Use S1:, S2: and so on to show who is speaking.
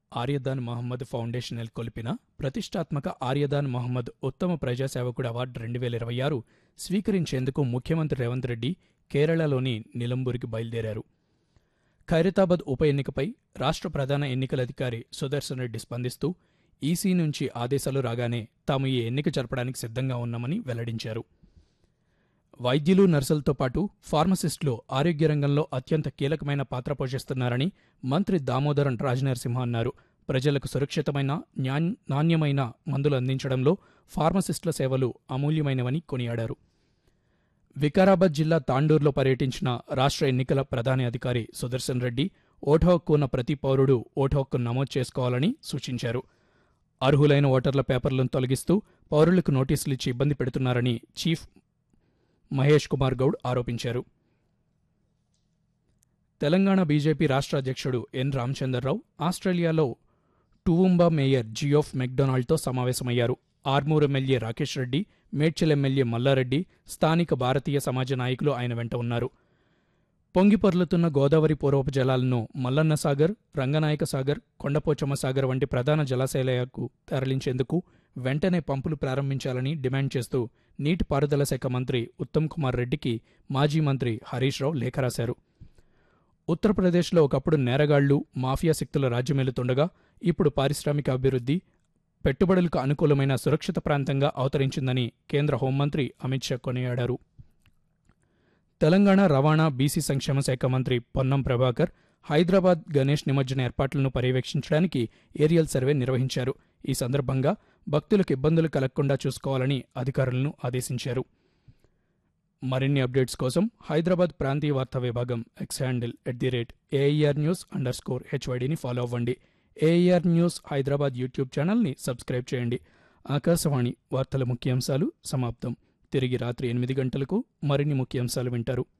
S1: Aryadan Mohammed foundation నెలకొల్పిన ప్రతిష్టాత్మక ఆర్యదాన్ మహమ్మద్ ఉత్తమ ప్రజాసేవకుడు అవార్డు రెండు వేల ఇరవై ఆరు స్వీకరించేందుకు ముఖ్యమంత్రి రేవంత్ రెడ్డి కేరళలోని నిలంబూరికి బయలుదేరారు ఖైరతాబాద్ ఉప ఎన్నికపై రాష్ట్ర ప్రధాన ఎన్నికల అధికారి సుదర్శన్ రెడ్డి స్పందిస్తూ ఈసీ నుంచి ఆదేశాలు రాగానే తాము ఈ ఎన్నిక జరపడానికి సిద్ధంగా ఉన్నామని వెల్లడించారు వైద్యులు నర్సులతో పాటు ఫార్మసిస్టులు ఆరోగ్య రంగంలో అత్యంత కీలకమైన పాత్ర పోషిస్తున్నారని మంత్రి దామోదరన్ రాజనరసింహ అన్నారు ప్రజలకు సురక్షితమైన న్యాన్- నాణ్యమైన మందులు అందించడంలో ఫార్మసిస్టుల సేవలు అమూల్యమైనవని కొనియాడారు వికారాబాద్ జిల్లా తాండూరులో పర్యటించిన రాష్ట్ర ఎన్నికల ప్రధాన అధికారి సుదర్శన్ రెడ్డి ఓటు హక్కు ఉన్న ప్రతి పౌరుడు ఓటు హక్కును నమోదు చేసుకోవాలని సూచించారు అర్హులైన ఓటర్ల పేపర్లను తొలగిస్తూ పౌరులకు నోటీసులు ఇచ్చి ఇబ్బంది పెడుతున్నారని చీఫ్ మహేష్ కుమార్ గౌడ్ ఆరోపించారు తెలంగాణ బీజేపీ రాష్ట్ర అధ్యక్షుడు ఎన్ రామచంద్రరావు ఆస్ట్రేలియాలో టువుంబా మేయర్ జియోఫ్ మెక్డొనాల్డ్తో సమావేశమయ్యారు ఆర్మూర్ ఎమ్మెల్యే రాకేష్ రెడ్డి మేడ్చల్ ఎమ్మెల్యే మల్లారెడ్డి స్థానిక భారతీయ సమాజ నాయకులు ఆయన వెంట ఉన్నారు పొంగిపొర్లుతున్న గోదావరి పూర్వపు జలాలను మల్లన్న సాగర్ రంగనాయక సాగర్ కొండపోచమ్మ సాగర్ వంటి ప్రధాన జలాశయాలకు తరలించేందుకు వెంటనే పంపులు ప్రారంభించాలని డిమాండ్ చేస్తూ నీటిపారుదల శాఖ మంత్రి ఉత్తమ్ కుమార్ రెడ్డికి మాజీ మంత్రి హరీష్ రావు లేఖ రాశారు ఉత్తరప్రదేశ్లో ఒకప్పుడు నేరగాళ్లు మాఫియా శక్తుల రాజ్యమేలుతుండగా ఇప్పుడు పారిశ్రామిక అభివృద్ధి పెట్టుబడులకు అనుకూలమైన సురక్షిత ప్రాంతంగా అవతరించిందని కేంద్ర హోంమంత్రి అమిత్ షా కొనియాడారు తెలంగాణ రవాణా బీసీ సంక్షేమ శాఖ మంత్రి పొన్నం ప్రభాకర్ హైదరాబాద్ గణేష్ నిమజ్జన ఏర్పాట్లను పర్యవేక్షించడానికి ఏరియల్ సర్వే నిర్వహించారు ఈ సందర్భంగా భక్తులకు ఇబ్బందులు కలగకుండా చూసుకోవాలని అధికారులను ఆదేశించారు మరిన్ని అప్డేట్స్ కోసం హైదరాబాద్ ప్రాంతీయ వార్తా విభాగం X handle at the rate AIR news under score హెచ్వైడిని ఫాలో అవ్వండి ఏఐఆర్ న్యూస్ హైదరాబాద్ యూట్యూబ్ ఛానల్ని సబ్స్క్రైబ్ చేయండి ఆకాశవాణి వార్తల ముఖ్యాంశాలు సమాప్తం తిరిగి రాత్రి ఎనిమిది గంటలకు మరిన్ని ముఖ్యాంశాలు వింటారు